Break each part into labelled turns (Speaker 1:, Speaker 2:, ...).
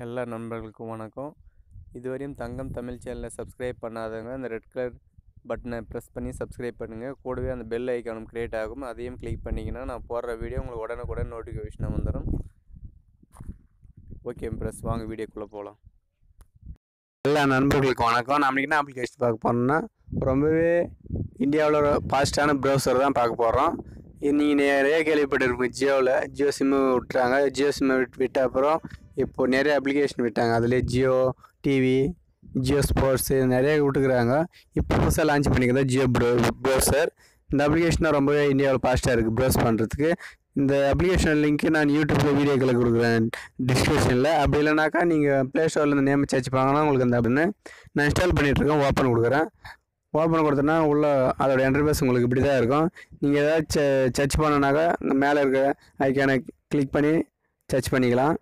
Speaker 1: எல்லா நண்பர்களுக்கும் வணக்கம் இதுவரையும் தங்கம் தமிழ் சேனலை சப்ஸ்கிரைப் பண்ணாதவங்க அந்த ரெட் கலர் பட்டனை ப்ரெஸ் பண்ணி சப்ஸ்கிரைப் பண்ணுங்கள் கூடவே அந்த பெல் ஐக்கானும் க்ரியேட் ஆகும் அதையும் கிளிக் பண்ணிங்கன்னா நான் போடுற வீடியோ உங்களுக்கு உடனுக்குடன் நோட்டிஃபிகேஷன் வந்துடும் ஓகே ப்ரெஸ் வாங்க வீடியோக்குள்ளே போகலாம்
Speaker 2: எல்லா நண்பர்களுக்கும் வணக்கம் நம்ம என்ன அப்ளிகேஷன் பார்க்க போகிறோம்னா ரொம்பவே இந்தியாவில் ஃபாஸ்ட்டான ப்ரௌசர் தான் பார்க்க போகிறோம் நீங்கள் நிறைய கேள்விப்பட்டிருப்பீங்க ஜியோவில் ஜியோ சிம்மு விட்டுறாங்க ஜியோ சிம்மு விட் விட்ட அப்புறம் இப்போ நிறைய அப்ளிகேஷன் விட்டாங்க அதுலேயே ஜியோ டிவி ஜியோ ஸ்போர்ட்ஸு நிறைய விட்டுக்கிறாங்க இப்போ புதுசாக லான்ச் பண்ணிக்கிறதா ஜியோ ப்ரோ ப்ரௌசர் இந்த அப்ளிகேஷன் தான் ரொம்பவே இந்தியாவில் ஃபாஸ்ட்டாக இருக்குது ப்ரௌஸ் பண்ணுறதுக்கு இந்த அப்ளிகேஷன் லிங்க்கு நான் யூடியூப்பில் வீடியோக்களை கொடுக்குறேன் டிஸ்கிரிப்ஷனில் அப்படி இல்லைனாக்கா நீங்கள் ப்ளே ஸ்டோரில் இந்த நேம் சர்ச் பண்ணாங்கன்னா உங்களுக்கு அந்த அப்படின்னு நான் இன்ஸ்டால் பண்ணிகிட்ருக்கேன் ஓப்பன் கொடுக்குறேன் ஓப்பன் கொடுத்தோன்னா உள்ள அதோட இன்டர்ஃபேஸ் உங்களுக்கு இப்படி தான் இருக்கும் நீங்கள் ஏதாவது சர்ச் பண்ணனாக்கா இங்கே மேலே இருக்க ஐக்கானை கிளிக் பண்ணி சர்ச் பண்ணிக்கலாம்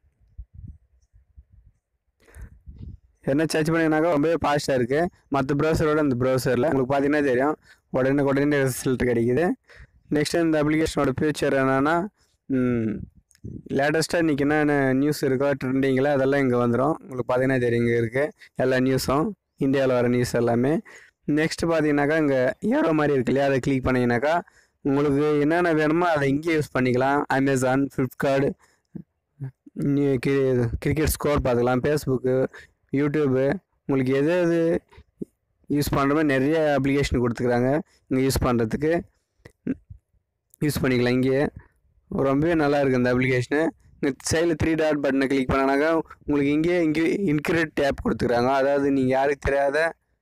Speaker 2: என்ன சர்ச் பண்ணிங்கனாக்கா ரொம்பவே ஃபாஸ்ட்டாக இருக்குது மற்ற ப்ரௌசரோட இந்த ப்ரௌசரில் உங்களுக்கு பார்த்தீங்கன்னா தெரியும் உடனே உடனே ரிசல்ட் கிடைக்குது நெக்ஸ்ட் இந்த அப்ளிகேஷனோட ஃபியூச்சர் என்னென்னா லேட்டஸ்ட்டாக இன்றைக்கி என்னென்ன நியூஸ் இருக்கோ ட்ரெண்டிங்கில் அதெல்லாம் இங்கே வந்துடும் உங்களுக்கு பார்த்தீங்கன்னா தெரியும் இங்கே இருக்குது எல்லா நியூஸும் இந்தியாவில் வர நியூஸ் எல்லாமே நெக்ஸ்ட் பார்த்தீங்கன்னாக்கா இங்கே ஏரோ மாதிரி இருக்கு இல்லையா அதை கிளிக் பண்ணிங்கனாக்கா உங்களுக்கு என்னென்ன வேணுமோ அதை இங்கேயே யூஸ் பண்ணிக்கலாம் அமேசான் ஃப்ளிப்கார்டு கிரிக்கெட் ஸ்கோர் பார்த்துக்கலாம் ஃபேஸ்புக்கு யூடியூப்பு உங்களுக்கு எது எது யூஸ் பண்ணுற மாதிரி நிறைய அப்ளிகேஷன் கொடுத்துக்கிறாங்க இங்கே யூஸ் பண்ணுறதுக்கு யூஸ் பண்ணிக்கலாம் இங்கேயே ரொம்பவே நல்லா இருக்குது இந்த அப்ளிகேஷனு இந்த சைடில் த்ரீ டாட் பட்டனை கிளிக் பண்ணனாக்கா உங்களுக்கு இங்கேயே இங்கே இன்க்ரிட் டேப் கொடுத்துக்கிறாங்க அதாவது நீங்கள் யாருக்கு தெரியாத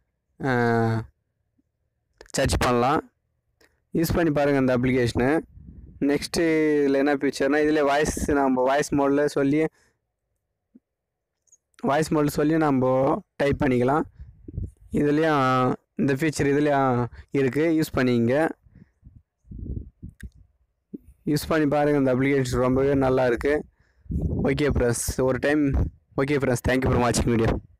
Speaker 2: சர்ச் பண்ணலாம் யூஸ் பண்ணி பாருங்கள் இந்த அப்ளிகேஷனு நெக்ஸ்ட்டு இதில் என்ன ஃபீச்சர்னால் இதில் வாய்ஸ் நம்ம வாய்ஸ் மோடில் சொல்லி வாய்ஸ் மோடில் சொல்லி நம்ம டைப் பண்ணிக்கலாம் இதுலேயும் இந்த ஃபீச்சர் இதுலேயும் இருக்குது யூஸ் பண்ணிங்க யூஸ் பண்ணி பாருங்கள் இந்த அப்ளிகேஷன் ரொம்பவே நல்லா இருக்குது ஓகே ஃப்ரெண்ட்ஸ் ஒரு time okay friends thank you for வாட்சிங் வீடியோ